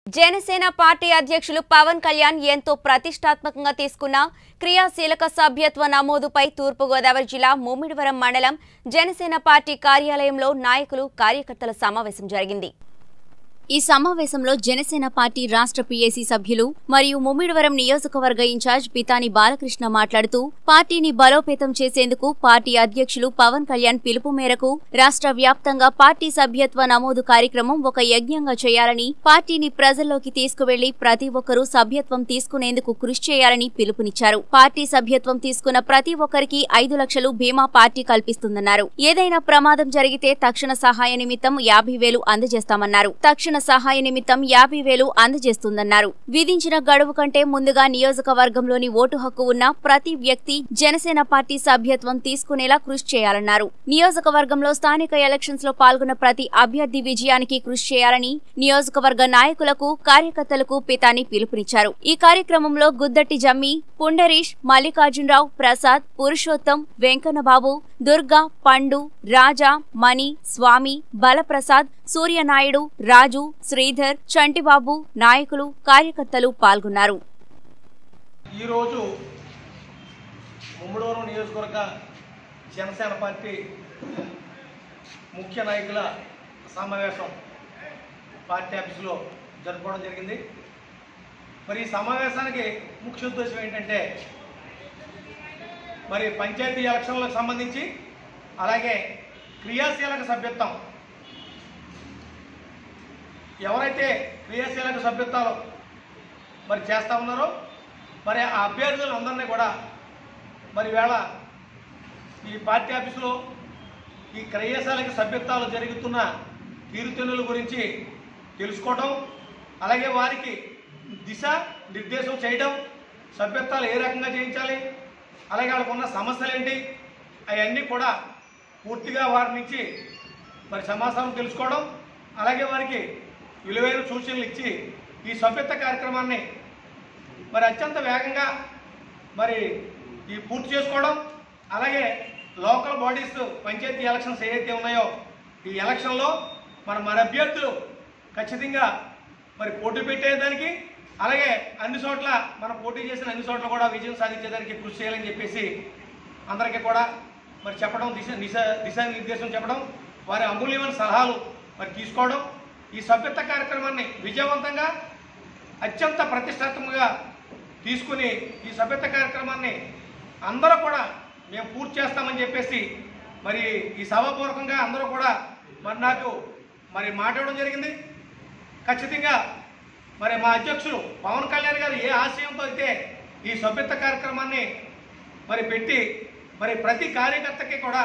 Janasena party అధ్యక్షులు పవన్ కళ్యాణ్ ఎంతో ప్రతిష్టాత్మకంగా తీసుకున్న క్రియాశీలక సభ్యత్వ నమోదుపై తూర్పుగోదావరి జిల్లా ముమ్మిడివరం మండలం జనసేన పార్టీ కార్యాలయంలో నాయకులు కార్యకర్తల సమావేశం జరిగింది ఈ సమావేశంలో జనసేన పార్టీ రాష్ట్ర పీఏసీ సభ్యులు మరియు ముమ్మిడివరం నియోజకవర్గ ఇన్ఛార్జ్ పితాని బాలకృష్ణ మాట్లాడుతూ పార్టీని బలోపేతం చేసేందుకు పార్టీ అధ్యక్షులు పవన్ కళ్యాణ్ పిలుపు మేరకు రాష్ట్ర వ్యాప్తంగా పార్టీ సభ్యత్వ నమోదు కార్యక్రమం ఒక యజ్ఞంగా చేయాలని పార్టీని ప్రజల్లోకి తీసుకువెళ్లి ప్రతి ఒక్కరూ సభ్యత్వం తీసుకునేందుకు కృషి చేయాలని పిలుపునిచ్చారు పార్టీ సభ్యత్వం తీసుకున్న ప్రతి ఒక్కరికి ఐదు లక్షలు బీమా పార్టీ కల్పిస్తుందన్నారు ఏదైనా ప్రమాదం జరిగితే తక్షణ సహాయ నిమిత్తం యాభై వేలు అందజేస్తామన్నారు తక్షణ సహాయ నిమిత్తం యాభై వేలు అందజేస్తుందన్నారు విధించిన గడువు కంటే ముందుగా నియోజకవర్గంలోని ఓటు హక్కు ఉన్న ప్రతి వ్యక్తి జనసేన పార్టీ సభ్యత్వం తీసుకునేలా కృషి చేయాలన్నారు నియోజకవర్గంలో స్థానిక ఎలక్షన్స్ లో పాల్గొన్న ప్రతి అభ్యర్థి విజయానికి కృషి చేయాలని నియోజకవర్గ నాయకులకు కార్యకర్తలకు పితాని పిలుపునిచ్చారు ఈ కార్యక్రమంలో గుద్దట్టి జమ్మి పుండరీష్ మల్లికార్జునరావు ప్రసాద్ పురుషోత్తం వెంకన్నబాబు దుర్గా పండు రాజా మణి స్వామి బలప్రసాద్ సూర్యనాయుడు రాజు శ్రీధర్ చంటిబాబు నాయకులు కార్యకర్తలు పాల్గొన్నారు ఈరోజు ముమ్మడవరం నియోజకవర్గ జనసేన పార్టీ ముఖ్య నాయకుల సమావేశం పార్టీ ఆఫీసులో జరుపుకోవడం జరిగింది మరి ఈ సమావేశానికి ముఖ్య ఉద్దేశం ఏంటంటే మరి పంచాయతీ ఎలక్షన్లకు సంబంధించి అలాగే క్రియాశీలక సభ్యత్వం ఎవరైతే క్రియాశీలక సభ్యత్వాలు మరి చేస్తూ ఉన్నారో మరి ఆ అభ్యర్థులందరినీ కూడా మరి వేళ ఈ పార్టీ ఆఫీసులో ఈ క్రయశాలకి సభ్యత్వాలు జరుగుతున్న తీరుతెన్నుల గురించి తెలుసుకోవటం అలాగే వారికి దిశ నిర్దేశం చేయడం సభ్యత్వాలు ఏ రకంగా చేయించాలి అలాగే వాళ్ళకు ఉన్న సమస్యలు ఏంటి అవన్నీ కూడా పూర్తిగా వారి నుంచి మరి సమాచారం తెలుసుకోవడం అలాగే వారికి విలువైన సూచనలు ఇచ్చి ఈ సభ్యత్వ కార్యక్రమాన్ని మరి అత్యంత వేగంగా మరి ఈ పూర్తి చేసుకోవడం అలాగే లోకల్ బాడీస్ పంచాయతీ ఎలక్షన్స్ ఏవైతే ఉన్నాయో ఈ ఎలక్షన్లో మన మన అభ్యర్థులు ఖచ్చితంగా మరి పోటీ పెట్టేదానికి అలాగే అన్ని చోట్ల మనం పోటీ చేసిన అన్ని చోట్ల కూడా విజయం సాధించేదానికి కృషి చేయాలని చెప్పేసి అందరికీ కూడా మరి చెప్పడం దిశ దిశ దిశానిర్దేశం చెప్పడం వారి అమూల్యమైన సలహాలు మరి తీసుకోవడం ఈ సభ్యత్వ కార్యక్రమాన్ని విజయవంతంగా అత్యంత ప్రతిష్టాత్మకంగా తీసుకుని ఈ సభ్యత్వ కార్యక్రమాన్ని అందరూ కూడా మేము పూర్తి చేస్తామని చెప్పేసి మరి ఈ సభాపూర్వకంగా అందరూ కూడా మరి నాకు మరి మాట్లాడడం జరిగింది ఖచ్చితంగా మరి మా అధ్యక్షులు పవన్ కళ్యాణ్ గారు ఏ ఆశయంతో అయితే ఈ సభ్యత్వ కార్యక్రమాన్ని మరి పెట్టి మరి ప్రతి కార్యకర్తకి కూడా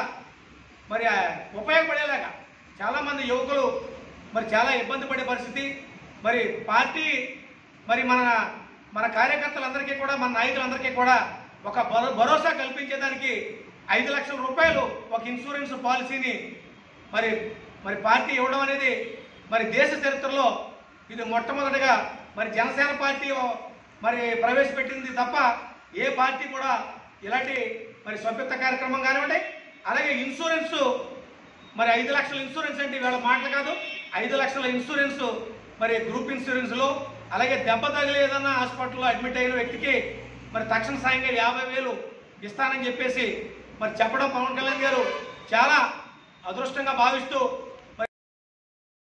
మరి ఆ ఉపయోగపడేలాగా చాలామంది యువకులు మరి చాలా ఇబ్బంది పడే పరిస్థితి మరి పార్టీ మరి మన మన కార్యకర్తలందరికీ కూడా మన నాయకులందరికీ కూడా ఒక భరో- భరోసా కల్పించేదానికి ఐదు లక్షల రూపాయలు ఒక ఇన్సూరెన్స్ పాలసీని మరి మరి పార్టీ ఇవ్వడం అనేది మరి దేశ చరిత్రలో ఇది మొట్టమొదటిగా మరి జనసేన పార్టీ మరి ప్రవేశపెట్టింది తప్ప ఏ పార్టీ కూడా ఇలాంటి మరి సభ్యత్వ కార్యక్రమం కానివ్వండి అలాగే ఇన్సూరెన్స్ మరి ఐదు లక్షల ఇన్సూరెన్స్ అంటే వీళ్ళ మాటలు కాదు ఐదు లక్షల ఇన్సూరెన్స్ మరి గ్రూప్ ఇన్సూరెన్స్లో అలాగే దెబ్బ తగిలి ఏదన్నా హాస్పిటల్లో అడ్మిట్ అయిన వ్యక్తికి మరి తక్షణ సాయంగా యాభై వేలు ఇస్తానని చెప్పేసి మరి చెప్పడం పవన్ కళ్యాణ్ గారు చాలా అదృష్టంగా భావిస్తూ